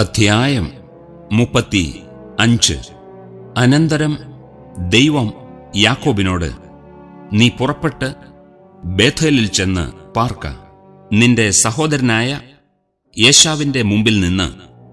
അധ്യായം മുപ്പത്തി അഞ്ച് അനന്തരം ദൈവം യാക്കോബിനോട് നീ പുറപ്പെട്ട് ബേഥേലിൽ ചെന്ന് പാർക്ക നിന്റെ സഹോദരനായ യേശാവിന്റെ മുമ്പിൽ നിന്ന്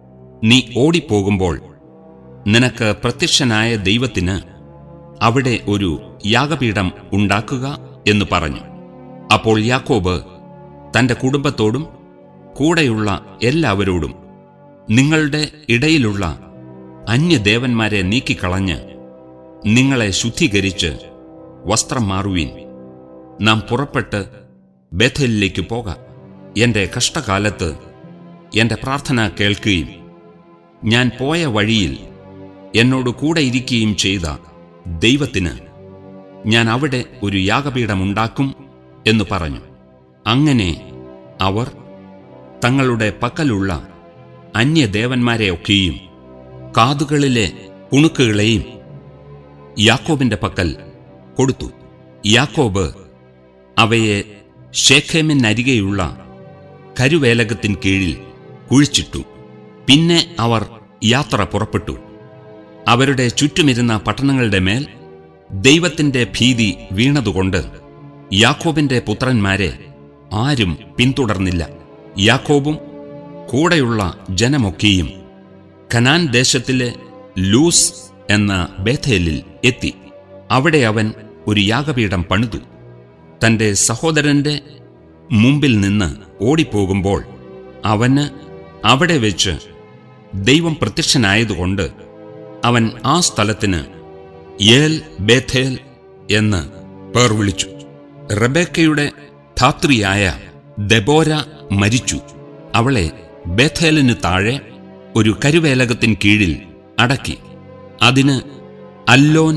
നീ ഓടിപ്പോകുമ്പോൾ നിനക്ക് പ്രത്യക്ഷനായ ദൈവത്തിന് അവിടെ ഒരു യാഗപീഠം ഉണ്ടാക്കുക എന്ന് പറഞ്ഞു അപ്പോൾ യാക്കോബ് തന്റെ കുടുംബത്തോടും കൂടെയുള്ള എല്ലാവരോടും നിങ്ങളുടെ ഇടയിലുള്ള അന്യദേവന്മാരെ നീക്കിക്കളഞ്ഞ് നിങ്ങളെ ശുദ്ധീകരിച്ച് വസ്ത്രം മാറുവീൻ നാം പുറപ്പെട്ട് ബേഥലിലേക്ക് പോകാം എന്റെ കഷ്ടകാലത്ത് എന്റെ പ്രാർത്ഥന കേൾക്കുകയും ഞാൻ പോയ വഴിയിൽ എന്നോട് കൂടെ ഇരിക്കുകയും ചെയ്ത ദൈവത്തിന് ഞാൻ അവിടെ ഒരു യാഗപീഠമുണ്ടാക്കും എന്ന് പറഞ്ഞു അങ്ങനെ അവർ തങ്ങളുടെ പക്കലുള്ള അന്യദേവന്മാരെയൊക്കെയും കാതുകളിലെ പുണുക്കുകളെയും യാക്കോബിന്റെ പക്കൽ കൊടുത്തു യാക്കോബ് അവയെ ഷേഖേമിനരികെയുള്ള കരുവേലകത്തിൻ കീഴിൽ കുഴിച്ചിട്ടു പിന്നെ അവർ യാത്ര പുറപ്പെട്ടു അവരുടെ ചുറ്റുമിരുന്ന പട്ടണങ്ങളുടെ മേൽ ദൈവത്തിന്റെ ഭീതി വീണതുകൊണ്ട് യാക്കോബിന്റെ പുത്രന്മാരെ ആരും പിന്തുടർന്നില്ല യാക്കോബും കൂടെയുള്ള ജനമൊക്കെയും കനാൻ ദേശത്തിലെ ലൂസ് എന്ന ബേഥേലിൽ എത്തി അവിടെ അവൻ ഒരു യാഗപീഠം പണിതു തന്റെ സഹോദരന്റെ മുമ്പിൽ നിന്ന് ഓടിപ്പോകുമ്പോൾ അവന് അവിടെ വെച്ച് ദൈവം പ്രത്യക്ഷനായതുകൊണ്ട് അവൻ ആ സ്ഥലത്തിന് ഏൽ ബേഥേൽ എന്ന് പേർ വിളിച്ചു റബേക്കയുടെ ധാത്രിയായ ദബോര മരിച്ചു അവളെ ബേഥേലിന് താഴെ ഒരു കരുവേലകത്തിൻ കീഴിൽ അടക്കി അതിന് അല്ലോൻ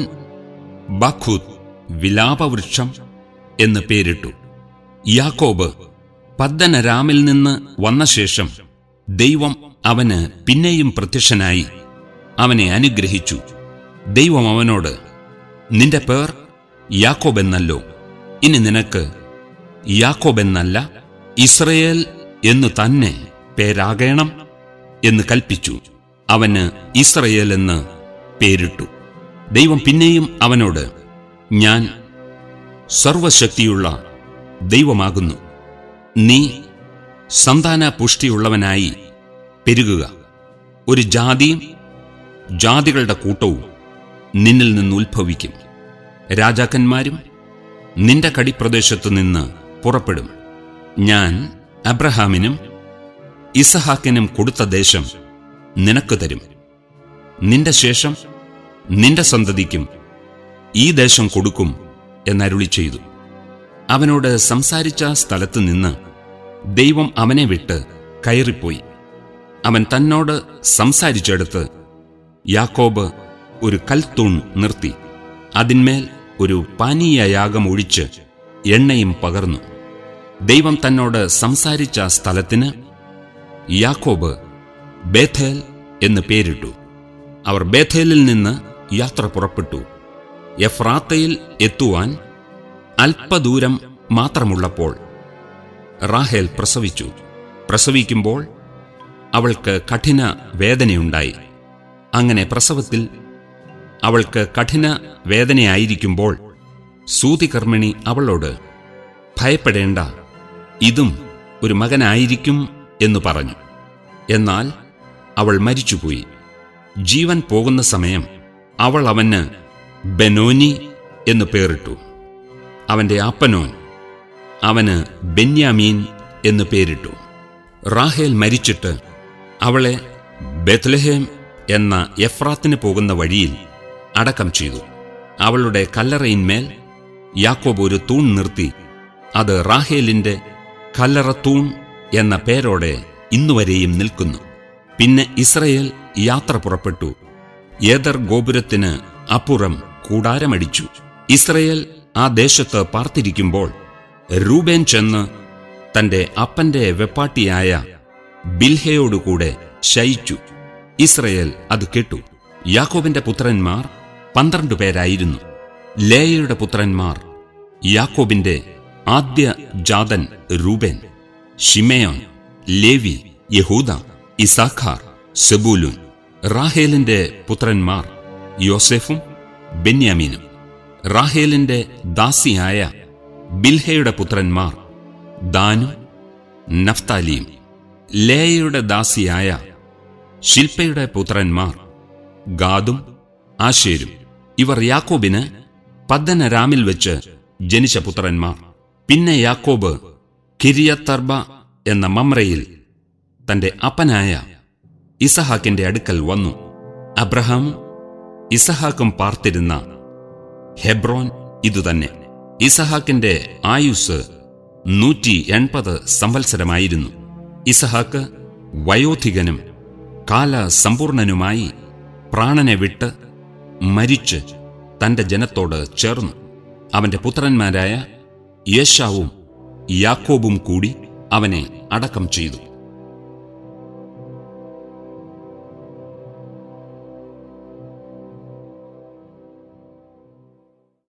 ബഖൂത്ത് വിലാപവൃക്ഷം എന്ന് പേരിട്ടു യാക്കോബ് പദ്ദനരാമിൽ നിന്ന് വന്ന ശേഷം ദൈവം അവന് പിന്നെയും പ്രത്യക്ഷനായി അവനെ അനുഗ്രഹിച്ചു ദൈവം അവനോട് നിന്റെ പേർ യാക്കോബെന്നല്ലോ ഇനി നിനക്ക് യാക്കോബെന്നല്ല ഇസ്രയേൽ എന്നു തന്നെ പേരാകേണം എന്ന് കൽപ്പിച്ചു അവന് ഇസ്രയേൽ എന്ന് പേരിട്ടു ദൈവം പിന്നെയും അവനോട് ഞാൻ സർവശക്തിയുള്ള ദൈവമാകുന്നു നീ സന്താന പുഷ്ടിയുള്ളവനായി പെരുകുക ഒരു ജാതിയും ജാതികളുടെ കൂട്ടവും നിന്നിൽ നിന്ന് ഉത്ഭവിക്കും രാജാക്കന്മാരും നിന്റെ കടിപ്രദേശത്തു നിന്ന് പുറപ്പെടും ഞാൻ അബ്രഹാമിനും ഇസഹാക്കിനും കൊടുത്ത ദേശം നിനക്ക് തരും നിന്റെ ശേഷം നിന്റെ സന്തതിക്കും ഈ ദേശം കൊടുക്കും എന്നരുളി ചെയ്തു അവനോട് സംസാരിച്ച സ്ഥലത്ത് നിന്ന് ദൈവം അവനെ വിട്ട് കയറിപ്പോയി അവൻ തന്നോട് സംസാരിച്ചെടുത്ത് യാക്കോബ് ഒരു കൽത്തൂൺ നിർത്തി അതിന്മേൽ ഒരു പാനീയയാഗം ഒഴിച്ച് എണ്ണയും പകർന്നു ദൈവം തന്നോട് സംസാരിച്ച സ്ഥലത്തിന് യാക്കോബ് ബേഥേൽ എന്ന് പേരിട്ടു അവർ ബേഥേലിൽ നിന്ന് യാത്ര പുറപ്പെട്ടു എഫ്രാത്തയിൽ എത്തുവാൻ അല്പദൂരം മാത്രമുള്ളപ്പോൾ റാഹേൽ പ്രസവിച്ചു പ്രസവിക്കുമ്പോൾ അവൾക്ക് കഠിന വേദനയുണ്ടായി അങ്ങനെ പ്രസവത്തിൽ അവൾക്ക് കഠിന വേദനയായിരിക്കുമ്പോൾ സൂതികർമ്മിണി അവളോട് ഭയപ്പെടേണ്ട ഇതും ഒരു മകനായിരിക്കും എന്നു പറഞ്ഞു എന്നാൽ അവൾ മരിച്ചുപോയി ജീവൻ പോകുന്ന സമയം അവൾ അവന് ബെനോനി എന്ന് പേരിട്ടു അവന്റെ അപ്പനോ അവന് ബെന്യാമീൻ എന്ന് പേരിട്ടു റാഹേൽ മരിച്ചിട്ട് അവളെ ബെത്ലഹേം എന്ന എഫ്രാത്തിന് പോകുന്ന വഴിയിൽ അടക്കം ചെയ്തു അവളുടെ കല്ലറയിന്മേൽ യാക്കോബ് ഒരു തൂൺ നിർത്തി അത് റാഹേലിന്റെ കല്ലറ തൂൺ എന്ന പേരോടെ ഇന്നുവരെയും നിൽക്കുന്നു പിന്നെ ഇസ്രയേൽ യാത്ര പുറപ്പെട്ടു ഏതർ ഗോപുരത്തിന് അപ്പുറം കൂടാരമടിച്ചു ഇസ്രയേൽ ആ ദേശത്ത് പാർത്തിരിക്കുമ്പോൾ രൂബേൻ ചെന്ന് തന്റെ അപ്പന്റെ വെപ്പാട്ടിയായ ബിൽഹയോടുകൂടെ ശയിച്ചു ഇസ്രയേൽ അത് കേട്ടു യാക്കോബിന്റെ പുത്രന്മാർ പന്ത്രണ്ട് പേരായിരുന്നു ലേയയുടെ പുത്രന്മാർ യാക്കോബിന്റെ ആദ്യ ജാതൻ രൂബേൻ ഷിമയോൻ ലേവി യഹൂദ ഇസാഖാർ സെബൂലൂൻ റാഹേലിന്റെ പുത്രന്മാർ യോസെഫും ബെന്യാമീനും റാഹേലിന്റെ ദാസിയായ ബിൽഹയുടെ പുത്രന്മാർ ദാനും നഫ്താലിയും ലേയയുടെ ദാസിയായ ശില്പയുടെ പുത്രന്മാർ ഗാദും ആശേരും ഇവർ യാക്കോബിന് പദ്ദനരാമിൽ വെച്ച് ജനിച്ച പുത്രന്മാർ പിന്നെ യാക്കോബ് കിരിയത്തർബ എന്ന മമ്രയിൽ തന്റെ അപ്പനായ ഇസഹാക്കിന്റെ അടുക്കൽ വന്നു അബ്രഹാമും ഇസഹാക്കും പാർത്തിരുന്ന ഹെബ്രോൻ ഇതുതന്നെ ഇസഹാക്കിന്റെ ആയുസ് നൂറ്റി എൺപത് സംവത്സരമായിരുന്നു ഇസഹാക്ക് വയോധികനും കാലസമ്പൂർണനുമായി പ്രാണനെ വിട്ട് മരിച്ച് തന്റെ ജനത്തോട് ചേർന്നു അവന്റെ പുത്രന്മാരായ യേശാവും യാക്കോബും കൂടി അവനെ അടക്കം ചെയ്തു